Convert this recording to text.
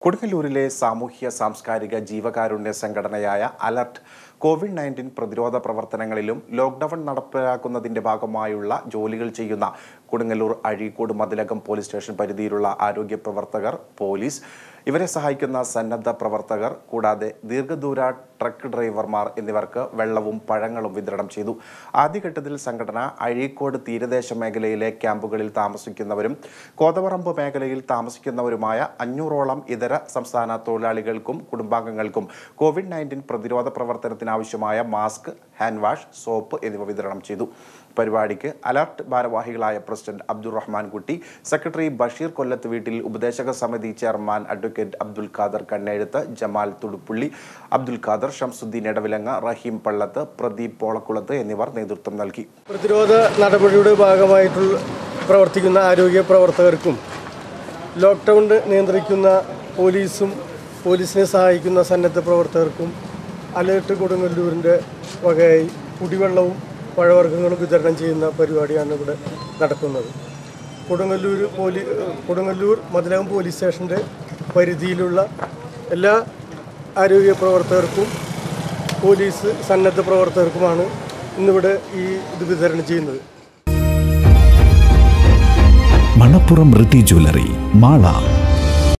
കൊടുങ്ങല്ലൂരിലെ സാമൂഹ്യ സാംസ്കാരിക ജീവകാരുണ്യ സംഘടനയായ അലർട്ട് കോവിഡ് നയൻറ്റീൻ പ്രതിരോധ പ്രവർത്തനങ്ങളിലും ലോക്ക്ഡൌൺ നടപ്പിലാക്കുന്നതിന്റെ ഭാഗമായുള്ള ജോലികൾ ചെയ്യുന്ന കൊടുങ്ങല്ലൂർ അഴീക്കോട് മതിലകം പോലീസ് സ്റ്റേഷൻ പരിധിയിലുള്ള ആരോഗ്യ പ്രവർത്തകർ പോലീസ് ഇവരെ സഹായിക്കുന്ന സന്നദ്ധ പ്രവർത്തകർ കൂടാതെ ദീർഘദൂര ട്രക്ക് ഡ്രൈവർമാർ എന്നിവർക്ക് വെള്ളവും പഴങ്ങളും വിതരണം ചെയ്തു ആദ്യഘട്ടത്തിൽ സംഘടന അഴീക്കോട് തീരദേശ മേഖലയിലെ ക്യാമ്പുകളിൽ താമസിക്കുന്നവരും കോതവറമ്പ് മേഖലയിൽ താമസിക്കുന്നവരുമായ അഞ്ഞൂറോളം ഇതര സംസ്ഥാന തൊഴിലാളികൾക്കും കുടുംബാംഗങ്ങൾക്കും കോവിഡ് നയൻറ്റീൻ പ്രതിരോധ പ്രവർത്തനത്തിനാവശ്യമായ മാസ്ക് ഹാൻഡ് വാഷ് സോപ്പ് എന്നിവ വിതരണം ചെയ്തു പരിപാടിക്ക് അലർട്ട് ഭാരവാഹികളായ പ്രസിഡന്റ് അബ്ദുറഹ്മാൻ കുട്ടി സെക്രട്ടറി ബഷീർ കൊല്ലത്ത് വീട്ടിൽ ഉപദേശക സമിതി ചെയർമാൻ അഡ്വക്കേറ്റ് അബ്ദുൽ ഖാദർ കണ്ണെഴുത്ത് ജമാൽ തുടുപ്പുള്ളി അബ്ദുൽ ഖാദർ ഷംസുദ്ദീൻ എടവിലങ്ങ റഹീം പള്ളത്ത് പ്രദീപ് പോളക്കുളത്ത് എന്നിവർ നേതൃത്വം നൽകി പ്രതിരോധ നടപടിയുടെ ഭാഗമായിട്ടുള്ള പ്രവർത്തിക്കുന്ന ആരോഗ്യ പ്രവർത്തകർക്കും ലോക്ക്ഡൗൺ നിയന്ത്രിക്കുന്ന പോലീസും പോലീസിനെ സഹായിക്കുന്ന സന്നദ്ധ പ്രവർത്തകർക്കും അലേർട്ട് കൊടുങ്ങല്ലൂരിൻ്റെ വകയായി കുടിവെള്ളവും പഴവർഗ്ഗങ്ങളും വിതരണം ചെയ്യുന്ന പരിപാടിയാണ് ഇവിടെ നടക്കുന്നത് കൊടുങ്ങല്ലൂർ പോലീ കൊടുങ്ങല്ലൂർ മതിലകം പോലീസ് സ്റ്റേഷൻ്റെ പരിധിയിലുള്ള എല്ലാ ആരോഗ്യ പ്രവർത്തകർക്കും പോലീസ് സന്നദ്ധ പ്രവർത്തകർക്കുമാണ് ഇന്നിവിടെ ഈ ഇത് വിതരണം ചെയ്യുന്നത് മണപ്പുറം ഋതി ജ്വല്ലറി മാള